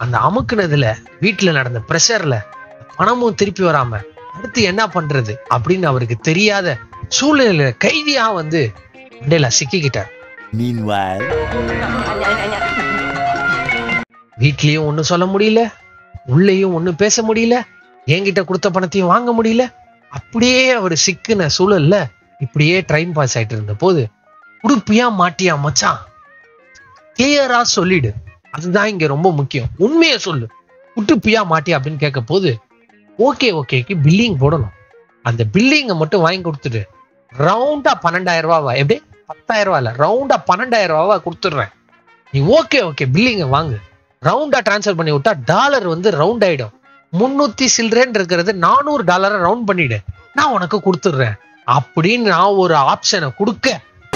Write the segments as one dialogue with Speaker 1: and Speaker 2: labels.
Speaker 1: அந்த அமுக்குனதுல வீட்டுல நடந்த ப்ரெஷர்ல பணமும் திருப்பி வராம அடுத்து என்ன பண்றது அப்படின்னு அவருக்கு தெரியாத சூழ்நிலையில கைதியா வந்து மண்டேலா சிக்கிக்கிட்டார்
Speaker 2: Meanwhile,
Speaker 1: வீட்லயும் ஒண்ணும் சொல்ல முடியல உள்ளேயும் ஒண்ணும் பேச முடியல என்கிட்ட கொடுத்த பணத்தையும் வாங்க முடியல அப்படியே அவர் சிக்கின சூழல்ல இப்படியே ட்ரெயின் பாஸ் ஆயிட்டு இருந்த போது உடுப்பியா மாட்டியா மச்சான் கிளியரா சொல்லிடு அதுதான் இங்க ரொம்ப முக்கியம் உண்மையை சொல்லு உடுப்பியா மாட்டியா அப்படின்னு கேட்க போது ஓகே ஓகேக்கு பில்லிங் போடணும் அந்த பில்லிங்கை மட்டும் வாங்கி கொடுத்துட்டு ரவுண்டா பன்னெண்டாயிரம் ரூபாவா எப்படி பத்தாயிரம் ரூபா இல்ல ரவுண்டா பன்னெண்டாயிரம் ரூபாவா கொடுத்துடுறேன் நீ ஓகே ஓகே பில்லிங்கை வாங்கு ரவுண்டா டிரான்ஸ்ஃபர் பண்ணி விட்டா டாலர் வந்து ரவுண்ட் ஆயிடும் முன்னூத்தி சில்லறேன்னு இருக்கிறது நானூறு டாலரை ரவுண்ட் பண்ணிடு நான் உனக்கு கொடுத்துடுறேன் அப்படின்னு நான் ஒரு ஆப்ஷனை கொடுக்க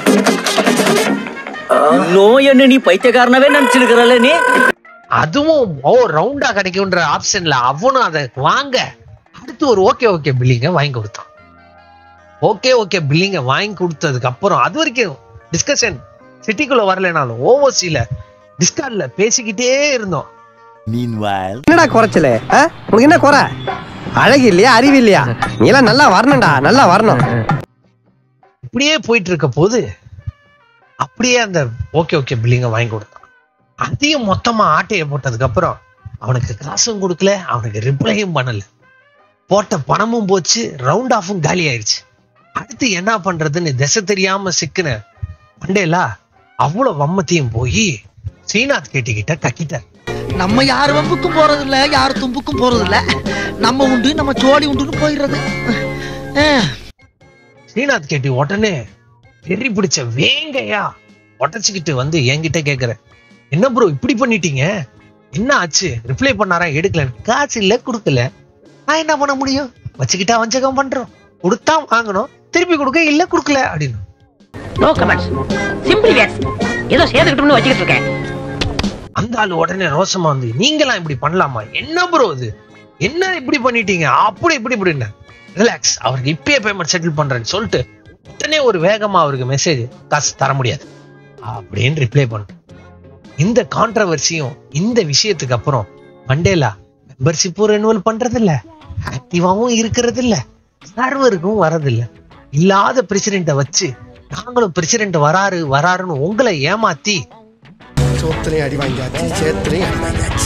Speaker 3: இன்னும் என்ன நீ பைத்தியக்காரனவே நினைச்சிருக்கிறல்ல நீ
Speaker 1: அதுவும் ஓ ரவுண்டா கிடைக்கும்ன்ற ஆப்ஷன்ல அவனும் அதை வாங்க அடுத்து ஒரு ஓகே ஓகே பில்லிங்க வாங்கி கொடுத்தான் ஓகே ஓகே பில்லிங்க வாங்கி கொடுத்ததுக்கு அப்புறம் அது வரைக்கும் டிஸ்கஷன் சிட்டிக்குள்ள வரலைனாலும் ஓஓசில டிஸ்கார்ட்ல பேசிக்கிட்டே இருந்தோம்
Speaker 2: meanwhile,
Speaker 4: என்னடா குறைச்சல உனக்கு என்ன குறை அழகு இல்லையா அறிவு இல்லையா நீ எல்லாம் நல்லா வரணும்டா நல்லா வரணும்
Speaker 1: இப்படியே போயிட்டு இருக்க போது அப்படியே அந்த ஓகே ஓகே பில்லிங்க வாங்கி கொடுத்தான் அதையும் மொத்தமா ஆட்டைய போட்டதுக்கு அப்புறம் அவனுக்கு காசும் கொடுக்கல அவனுக்கு ரிப்ளையும் பண்ணல போட்ட பணமும் போச்சு ரவுண்ட் ஆஃபும் காலி ஆயிடுச்சு அடுத்து என்ன பண்றதுன்னு திசை தெரியாம சிக்கின மண்டேலா அவ்வளவு வம்மத்தையும் போய் ஸ்ரீநாத் கேட்டிக்கிட்ட கக்கிட்டார்
Speaker 5: நம்ம யார் வம்புக்கும் போறது இல்ல யார் தும்புக்கும் போறது இல்ல நம்ம உண்டு நம்ம சோழி உண்டுன்னு போயிடுறது அஹ்.
Speaker 1: ஸ்ரீநாத் கேட்டி உடனே வெறி பிடிச்ச வேங்கையா உடச்சுக்கிட்டு வந்து என்கிட்ட கேக்குற என்ன ப்ரோ இப்படி பண்ணிட்டீங்க என்ன ஆச்சு ரிப்ளை பண்ணாரா எடுக்கல காசு இல்ல கொடுக்கல நான் என்ன பண்ண முடியும் வச்சுக்கிட்டா வஞ்சகம் பண்றோம் கொடுத்தா வாங்கணும் திருப்பி கொடுக்க இல்ல கொடுக்கல அப்படின்னு
Speaker 6: நோ கமெண்ட்ஸ் சிம்பிளி வேஸ் ஏதோ சேர்த்துக்கிட்டோம்னு வச்சுக்கிட்டு இருக்கேன்
Speaker 1: அந்த ஆளு உடனே ரோசமா வந்து நீங்களாம் இப்படி பண்ணலாமா என்ன ப்ரோ இது என்ன இப்படி பண்ணிட்டீங்க அப்படி இப்படி இப்படின்னு ரிலாக்ஸ் அவருக்கு இப்பயே பேமெண்ட் செட்டில் பண்றேன்னு சொல்லிட்டு உடனே ஒரு வேகமா அவருக்கு மெசேஜ் காசு தர முடியாது அப்படின்னு ரிப்ளை பண்றேன் இந்த கான்ட்ரவர்சியும் இந்த விஷயத்துக்கு அப்புறம் மண்டேலா மெம்பர்ஷிப்பும் ரெனுவல் பண்றது இல்ல ஆக்டிவாவும் இருக்கிறது இல்ல சர்வருக்கும் வரதில்ல இல்லாத பிரசிடென்ட்டை வச்சு நாங்களும் பிரசிடென்ட் வராரு வராருன்னு உங்களை ஏமாத்தி
Speaker 4: சோத்திரையும் அடி வாங்கியாச்சு சேத்திரையும் அடி வாங்கியாச்சு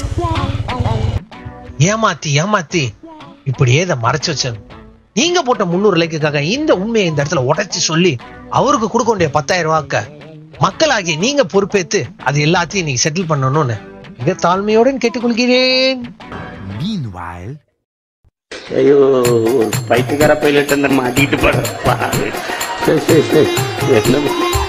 Speaker 1: ஏமாத்தி ஏமாத்தி இப்படியே இதை மறைச்சு வச்சது நீங்க போட்ட முன்னூறு லைக்குக்காக இந்த உண்மையை இந்த இடத்துல உடைச்சு சொல்லி அவருக்கு கொடுக்க வேண்டிய பத்தாயிரம் ரூபாய்க்க மக்களாகிய நீங்க பொறுப்பேத்து அது எல்லாத்தையும் நீங்க செட்டில் பண்ணணும்னு மிக தாழ்மையுடன் கேட்டுக்கொள்கிறேன்
Speaker 2: meanwhile,
Speaker 7: ஐயோ ஒரு பைத்தியக்கார பைலட் அந்த மாட்டிட்டு பாரு சரி சரி சரி என்ன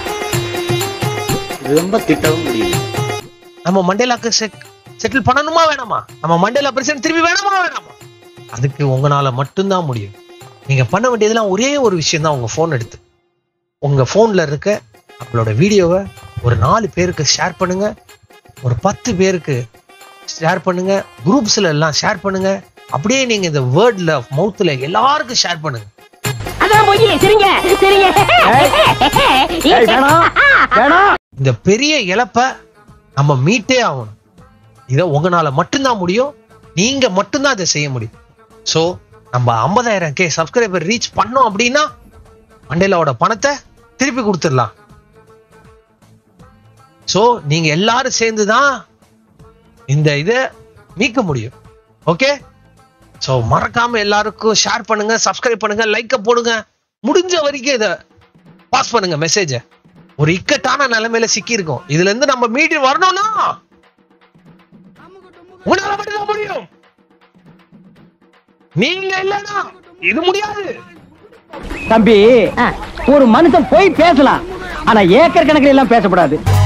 Speaker 7: ரொம்ப திட்டவும் முடியும்
Speaker 1: நம்ம மண்டேலாக்கு செட்டில் பண்ணணுமா வேணாமா நம்ம மண்டேலா பிரசிடென்ட் திரும்பி வேணாமா வேணாமா அதுக்கு உங்களால மட்டும்தான் முடியும் நீங்க பண்ண வேண்டியதெல்லாம் ஒரே ஒரு விஷயம் தான் உங்க போன் எடுத்து உங்க போன்ல இருக்க நம்மளோட வீடியோவை ஒரு நாலு பேருக்கு ஷேர் பண்ணுங்க ஒரு பத்து பேருக்கு ஷேர் பண்ணுங்க குரூப்ஸ்ல எல்லாம் ஷேர் பண்ணுங்க அப்படியே நீங்க இந்த வேர்ட்ல மவுத்ல எல்லாருக்கும் ஷேர் பண்ணுங்க
Speaker 6: அதான் போய் சரிங்க சரிங்க
Speaker 1: இந்த பெரிய இழப்ப நம்ம மீட்டே ஆகணும் இதை உங்களால மட்டும்தான் முடியும் நீங்க மட்டும்தான் அதை செய்ய முடியும் சோ நம்ம 50000 கே சப்ஸ்கிரைபர் ரீச் பண்ணோம் அப்படின்னா மண்டேலாவோட பணத்தை திருப்பி கொடுத்துடலாம் சோ நீங்க எல்லாரும் சேர்ந்து தான் இந்த இதை மீட்க முடியும் ஓகே சோ மறக்காம எல்லாருக்கும் ஷேர் பண்ணுங்க சப்ஸ்கிரைப் பண்ணுங்க லைக்க போடுங்க முடிஞ்ச வரைக்கும் இதை பாஸ் பண்ணுங்க மெசேஜை ஒரு இக்கட்டான நிலைமையில சிக்கி இருக்கோம் இதுல இருந்து நம்ம மீட்டு வரணும்னா உன்னால மட்டும்தான் முடியும் நீங்க இல்லனா இது முடியாது
Speaker 6: தம்பி ஒரு மனுஷன் போய் பேசலாம் ஆனா ஏக்கர் கணக்கில் எல்லாம் பேசக்கூடாது